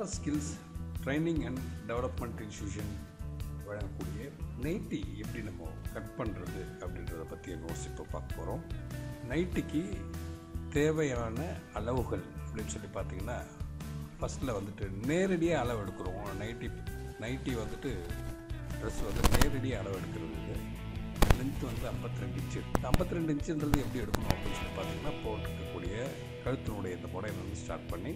skills training and development institution வழங்கக்கூடிய nighty எப்படி நம்ம கட் பண்ணுறது அப்படின்றத பற்றி நோட்ஸ் இப்போ பார்க்க போகிறோம் நைட்டிக்கு தேவையான அளவுகள் அப்படின்னு சொல்லி பார்த்தீங்கன்னா ஃபஸ்ட்டில் வந்துட்டு நேரடியாக அளவு எடுக்கிறோம் நைட்டி நைட்டி வந்துட்டு ட்ரெஸ் வந்து நேரடியாக அளவு எடுக்கிறது லென்த் வந்து 52 ரெண்டு இன்ச்சு ஐம்பத்தி ரெண்டு இன்ச்சுன்றது எப்படி எடுக்கணும் அப்படின்னு சொல்லி பார்த்தீங்கன்னா போட்டிருக்கக்கூடிய கழுத்தினுடைய இந்த புடையை வந்து ஸ்டார்ட் பண்ணி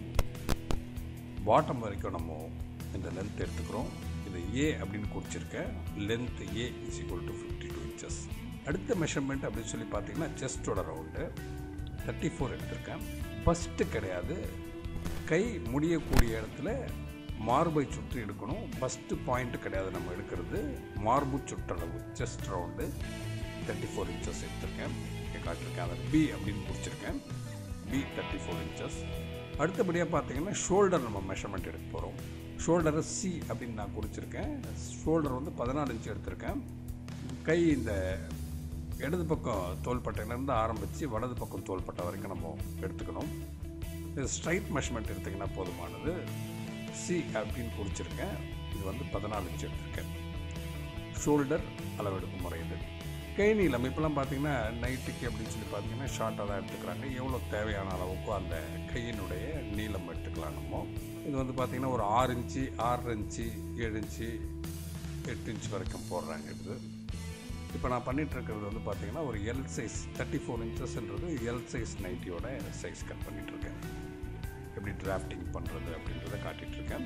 பாட்டம் வரைக்கும் நம்ம இந்த லென்த் எடுத்துக்கிறோம் இது ஏ அப்படின்னு குறிச்சிருக்கேன் length A is equal to fifty two inches அடுத்த மெஷர்மெண்ட் அப்படின்னு சொல்லி பார்த்தீங்கன்னா செஸ்டோட ரவுண்டு தேர்ட்டி ஃபோர் எடுத்திருக்கேன் ஃபஸ்ட்டு கிடையாது கை முடியக்கூடிய இடத்துல மார்பை சுற்றி எடுக்கணும் ஃபஸ்ட்டு பாயிண்ட் கிடையாது நம்ம எடுக்கிறது மார்பு சுற்றளவு chest round thirty four inches எடுத்திருக்கேன் இங்கே காட்டியிருக்கேன் அதை பி அப்படின்னு குறிச்சிருக்கேன் பி தேர்ட்டி ஃபோர் இன்ச்சஸ் அடுத்தபடியாக பார்த்தீங்கன்னா ஷோல்டர் நம்ம மெஷர்மெண்ட் எடுக்க போகிறோம் ஷோல்டரை சி அப்படின்னு நான் குறிச்சிருக்கேன் ஷோல்டர் வந்து பதினாலு இன்ச்சு எடுத்திருக்கேன் கை இந்த இடது பக்கம் தோள்பட்டையிலேருந்து ஆரம்பித்து வலது பக்கம் தோள்பட்டை வரைக்கும் நம்ம எடுத்துக்கணும் இது ஸ்ட்ரைட் மெஷர்மெண்ட் எடுத்திங்கன்னா போதுமானது சி அப்படின்னு குறிச்சிருக்கேன் இது வந்து பதினாலு இன்ச்சு எடுத்திருக்கேன் ஷோல்டர் அளவெடுக்கும் முறை இது கை நீளம் இப்போலாம் பார்த்தீங்கன்னா நைட்டுக்கு அப்படின்னு சொல்லி பார்த்தீங்கன்னா ஷார்ட்டாக தான் எடுத்துக்கிறாங்க எவ்வளோ தேவையான அளவுக்கோ அந்த கையினுடைய நீளம் எடுத்துக்கலாம் நம்ம இது வந்து பார்த்திங்கன்னா ஒரு ஆறு இன்ச்சு ஆறு இன்ச்சு ஏழு இன்ச்சு எட்டு இன்ச் வரைக்கும் போடுறாங்க இது இப்போ நான் பண்ணிட்டு இருக்கிறது வந்து பார்த்தீங்கன்னா ஒரு எல் சைஸ் தேர்ட்டி ஃபோர் இன்ச்சஸ்ன்றது எல் சைஸ் நைட்டியோட சைஸ் கட் பண்ணிகிட்ருக்கேன் எப்படி டிராஃப்டிங் பண்ணுறது அப்படின்றத காட்டிகிட்ருக்கேன்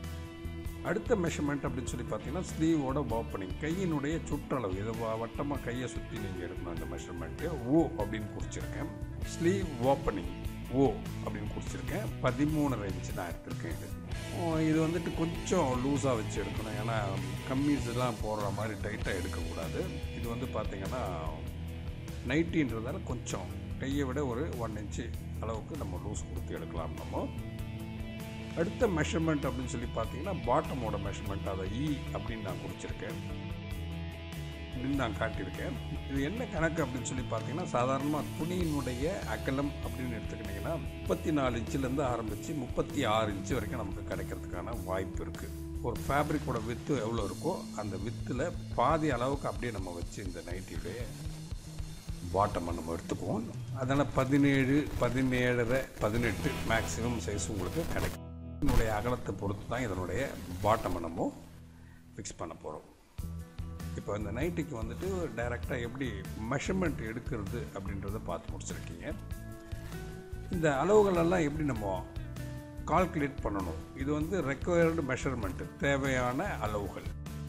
அடுத்த மெஷர்மெண்ட் அப்படின்னு சொல்லி பார்த்தீங்கன்னா ஸ்லீவோட ஓப்பனிங் கையினுடைய சுற்றளவு இதை வ- வட்டமாக கையை சுற்றி நீங்கள் எடுக்கணும் அந்த மெஷர்மெண்ட்டு ஓ அப்படின்னு குறிச்சிருக்கேன் ஸ்லீவ் ஓப்பனிங் ஓ அப்படின்னு குறிச்சிருக்கேன் பதிமூணரை இன்ச்சு நான் எடுத்திருக்கேன் இது ஓ, இது வந்துட்டு கொஞ்சம் லூஸாக வச்சு எடுக்கணும் ஏன்னா கம்மீஸ்லாம் போடுற மாதிரி டைட்டாக எடுக்கக்கூடாது இது வந்து பார்த்தீங்கன்னா நைட்டின்றதால கொஞ்சம் கையை விட ஒரு ஒன் இன்ச்சு அளவுக்கு நம்ம லூஸ் கொடுத்து எடுக்கலாம் நம்ம அடுத்த மெஷர்மெண்ட் அப்படின்னு சொல்லி பார்த்தீங்கன்னா பாட்டமோட மெஷர்மெண்ட் அதை இ அப்படின்னு நான் குறிச்சிருக்கேன் அப்படின்னு நான் காட்டியிருக்கேன் இது என்ன கணக்கு அப்படின்னு சொல்லி பார்த்தீங்கன்னா சாதாரணமாக துணியினுடைய அகலம் அப்படின்னு எடுத்துக்கிட்டிங்கன்னா முப்பத்தி நாலு இன்ச்சிலேருந்து ஆரம்பித்து முப்பத்தி ஆறு இன்ச்சு வரைக்கும் நமக்கு கிடைக்கிறதுக்கான வாய்ப்பு இருக்குது ஒரு ஃபேப்ரிக்கோட வித்து எவ்வளோ இருக்கோ அந்த வித்தில் பாதி அளவுக்கு அப்படியே நம்ம வச்சு இந்த நைட்டியுடைய பாட்டமை நம்ம எடுத்துக்குவோம் அதனால் பதினேழு பதினேழரை பதினெட்டு மேக்ஸிமம் சைஸ் உங்களுக்கு கிடைக்கும் இதனுடைய அகலத்தை பொறுத்து தான் இதனுடைய பாட்டமை நம்ம ஃபிக்ஸ் பண்ண போகிறோம் இப்போ இந்த நைட்டிக்கு வந்துட்டு டைரெக்டாக எப்படி மெஷர்மெண்ட் எடுக்கிறது அப்படின்றத பார்த்து முடிச்சிருக்கீங்க இந்த அளவுகள் எல்லாம் எப்படி நம்ம கால்குலேட் பண்ணணும் இது வந்து ரெக்குவயர்டு மெஷர்மெண்ட்டு தேவையான அளவுகள்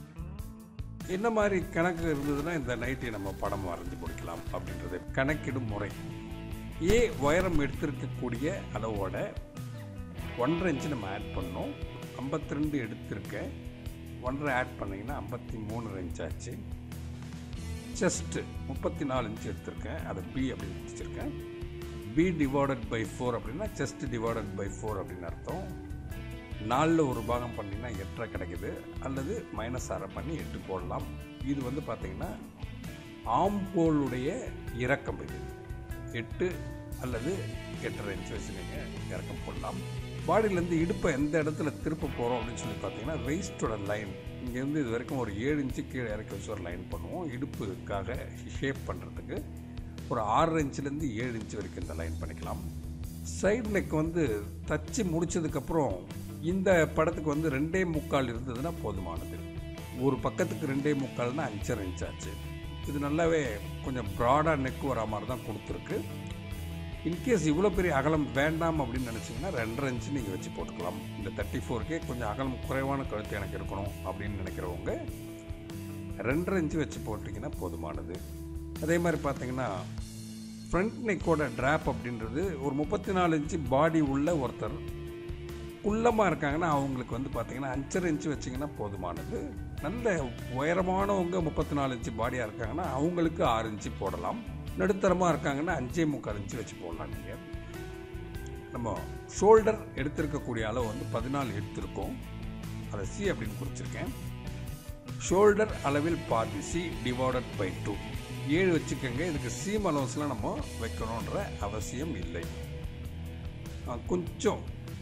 என்ன மாதிரி கணக்கு இருந்ததுன்னா இந்த நைட்டி நம்ம படம் வரைஞ்சி முடிக்கலாம் அப்படின்றது கணக்கிடும் முறை ஏ உயரம் எடுத்திருக்கக்கூடிய அளவோட ஒன்றரை இன்ச்சு நம்ம ஆட் பண்ணோம் 52 ரெண்டு எடுத்திருக்கேன் ஒன்றரை ஆட் பண்ணிங்கன்னா ஐம்பத்தி மூணு இன்ச் ஆச்சு செஸ்ட்டு முப்பத்தி நாலு இன்ச் எடுத்திருக்கேன் அதை பி அப்படின்னு வச்சுருக்கேன் பி டிவைடட் பை ஃபோர் அப்படின்னா செஸ்ட் டிவைடட் பை ஃபோர் அப்படின்னு அர்த்தம் நாலில் ஒரு பாகம் பண்ணிங்கன்னா எட்டரை கிடைக்குது அல்லது மைனஸ் அரை பண்ணி எட்டு போடலாம் இது வந்து பார்த்தீங்கன்னா ஆம்போலுடைய இறக்கம் இது எட்டு அல்லது எட்டரை இன்ச் வச்சு நீங்கள் இறக்கம் போடலாம் பாடியிலேருந்து இடுப்பை எந்த இடத்துல திருப்ப போகிறோம் அப்படின்னு சொல்லி பார்த்தீங்கன்னா வெயிஸ்டோட லைன் இங்கேருந்து இது வரைக்கும் ஒரு ஏழு இன்ச்சு கீழே இறக்கி வச்சு ஒரு லைன் பண்ணுவோம் இடுப்புக்காக ஷேப் பண்ணுறதுக்கு ஒரு ஆறு இன்ச்லேருந்து ஏழு இன்ச் வரைக்கும் இந்த லைன் பண்ணிக்கலாம் சைடு நெக் வந்து தச்சு முடிச்சதுக்கப்புறம் இந்த படத்துக்கு வந்து ரெண்டே முக்கால் இருந்ததுன்னா போதுமானது ஒரு பக்கத்துக்கு ரெண்டே முக்கால்னா அஞ்சரை இன்ச் ஆச்சு இது நல்லாவே கொஞ்சம் ப்ராடாக நெக் வர மாதிரி தான் கொடுத்துருக்கு இன்கேஸ் இவ்வளோ பெரிய அகலம் வேண்டாம் அப்படின்னு நினச்சிங்கன்னா ரெண்டரை இன்ச்சு நீங்கள் வச்சு போட்டுக்கலாம் இந்த தேர்ட்டி ஃபோர்க்கே கொஞ்சம் அகலம் குறைவான கழுத்து எனக்கு இருக்கணும் அப்படின்னு நினைக்கிறவங்க ரெண்டரை இன்ச்சு வச்சு போட்டிங்கன்னா போதுமானது அதே மாதிரி பார்த்தீங்கன்னா ஃப்ரண்ட் நெக்கோட ட்ராப் அப்படின்றது ஒரு முப்பத்தி நாலு இன்ச்சு பாடி உள்ள ஒருத்தர் குள்ளமாக இருக்காங்கன்னா அவங்களுக்கு வந்து பார்த்தீங்கன்னா அஞ்சரை இன்ச்சு வச்சிங்கன்னா போதுமானது நல்ல உயரமானவங்க முப்பத்தி நாலு இன்ச்சு பாடியாக இருக்காங்கன்னா அவங்களுக்கு ஆறு இன்ச்சு போடலாம் நடுத்தரமாக இருக்காங்கன்னா அஞ்சே முக்கால் இன்ச்சு வச்சு போடலாம் நீங்கள் நம்ம ஷோல்டர் எடுத்திருக்கக்கூடிய அளவு வந்து பதினாலு எடுத்திருக்கோம் அதை சி அப்படின்னு குறிச்சிருக்கேன் ஷோல்டர் அளவில் பாதி சி டிவைடட் பை டூ ஏழு வச்சுக்கோங்க இதுக்கு சீம் அலவன்ஸ்லாம் நம்ம வைக்கணுன்ற அவசியம் இல்லை ஆ, கொஞ்சம்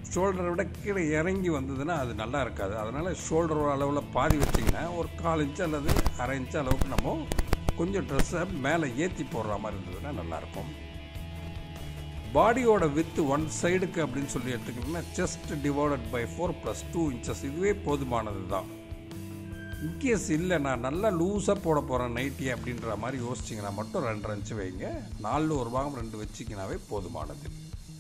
ஷோல்டரை விட கீழே இறங்கி வந்ததுன்னா அது நல்லா இருக்காது அதனால் ஷோல்டர் அளவில் பாதி வச்சிங்கன்னா ஒரு கால் இன்ச்சு அல்லது அரை இன்ச்சு அளவுக்கு நம்ம கொஞ்சம் ட்ரெஸ்ஸை மேலே ஏற்றி போடுற மாதிரி இருந்ததுன்னா நல்லாயிருக்கும் பாடியோட வித்து ஒன் சைடுக்கு அப்படின்னு சொல்லி எடுத்துக்கிட்டிங்கன்னா chest divided by four plus two inches இதுவே போதுமானது தான் இன்கேஸ் இல்லை நான் நல்லா லூஸாக போட போகிறேன் நைட்டி அப்படின்ற மாதிரி யோசிச்சிங்கன்னா மட்டும் ரெண்டரை இன்ச்சு வைங்க நாலில் ஒரு பாகம் ரெண்டு வச்சிங்கனாவே போதுமானது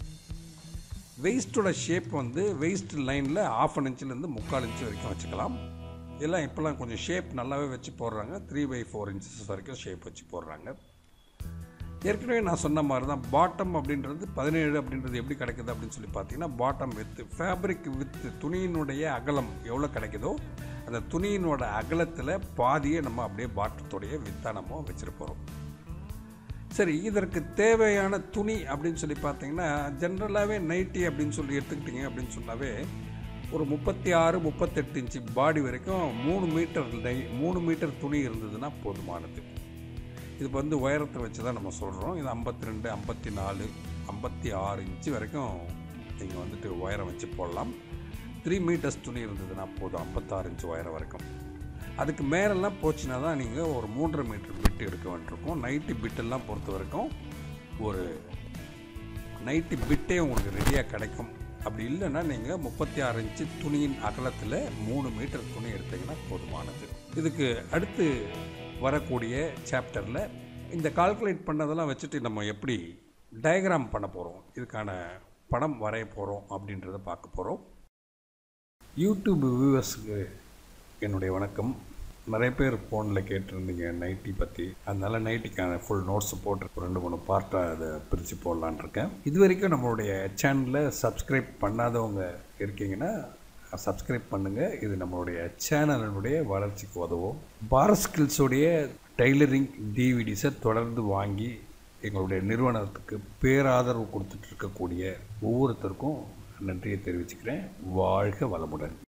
வெயிஸ்ட்டோட ஷேப் வந்து வெயிஸ்ட் லைனில் ஆஃப் அன் இன்ச்சிலேருந்து முக்கால் இன்ச்சு வரைக்கும் வச்சுக்கலாம் எல்லாம் இப்போல்லாம் கொஞ்சம் ஷேப் நல்லாவே வச்சு போடுறாங்க த்ரீ பை ஃபோர் இன்ச்சஸ் வரைக்கும் ஷேப் வச்சு போடுறாங்க ஏற்கனவே நான் சொன்ன மாதிரி தான் பாட்டம் அப்படின்றது பதினேழு அப்படின்றது எப்படி கிடைக்குது அப்படின்னு சொல்லி பார்த்தீங்கன்னா பாட்டம் வித்து ஃபேப்ரிக் வித்து துணியினுடைய அகலம் எவ்வளோ கிடைக்குதோ அந்த துணியினோட அகலத்தில் பாதியை நம்ம அப்படியே பாட்டத்துடைய வித்தாக நம்ம வச்சுருப்போம் சரி இதற்கு தேவையான துணி அப்படின்னு சொல்லி பார்த்தீங்கன்னா ஜென்ரலாகவே நைட்டி அப்படின்னு சொல்லி எடுத்துக்கிட்டிங்க அப்படின்னு சொன்னாவே ஒரு முப்பத்தி ஆறு முப்பத்தெட்டு இன்ச்சு பாடி வரைக்கும் மூணு மீட்டர் நை மூணு மீட்டர் துணி இருந்ததுன்னா போதுமானது இது வந்து உயரத்தை வச்சு தான் நம்ம சொல்கிறோம் இது ஐம்பத்தி ரெண்டு ஐம்பத்தி நாலு ஐம்பத்தி ஆறு இன்ச்சு வரைக்கும் நீங்கள் வந்துட்டு உயரம் வச்சு போடலாம் த்ரீ மீட்டர்ஸ் துணி இருந்ததுன்னா போதும் ஐம்பத்தாறு இன்ச்சு உயரம் வரைக்கும் அதுக்கு மேலெல்லாம் போச்சுன்னா தான் நீங்கள் ஒரு மூன்றரை மீட்டர் பிட்டு எடுக்க வேண்டியிருக்கும் நைட்டு பிட்டெல்லாம் பொறுத்த வரைக்கும் ஒரு நைட்டு பிட்டே உங்களுக்கு ரெடியாக கிடைக்கும் அப்படி இல்லைன்னா நீங்கள் முப்பத்தி ஆறு இன்ச்சு துணியின் அகலத்தில் மூணு மீட்டர் துணி எடுத்தீங்கன்னா போதுமானது இதுக்கு அடுத்து வரக்கூடிய சாப்டரில் இந்த கால்குலேட் பண்ணதெல்லாம் வச்சுட்டு நம்ம எப்படி டயக்ராம் பண்ண போகிறோம் இதுக்கான படம் வரைய போகிறோம் அப்படின்றத பார்க்க போகிறோம் யூடியூப் வியூவர்ஸுக்கு என்னுடைய வணக்கம் நிறைய பேர் ஃபோனில் கேட்டிருந்தீங்க நைட்டி பற்றி அதனால நைட்டிக்கான ஃபுல் நோட்ஸ் போட்டு ரெண்டு மூணு பார்ட்டாக அதை பிரித்து போடலான் இருக்கேன் இது வரைக்கும் நம்மளுடைய சேனலில் சப்ஸ்கிரைப் பண்ணாதவங்க இருக்கீங்கன்னா சப்ஸ்கிரைப் பண்ணுங்கள் இது நம்மளுடைய சேனலினுடைய வளர்ச்சிக்கு உதவும் பாரத் ஸ்கில்ஸுடைய டைலரிங் டிவிடிஸை தொடர்ந்து வாங்கி எங்களுடைய நிறுவனத்துக்கு பேராதரவு கொடுத்துட்டு இருக்கக்கூடிய ஒவ்வொருத்தருக்கும் நன்றியை தெரிவிச்சுக்கிறேன் வாழ்க வளமுடன்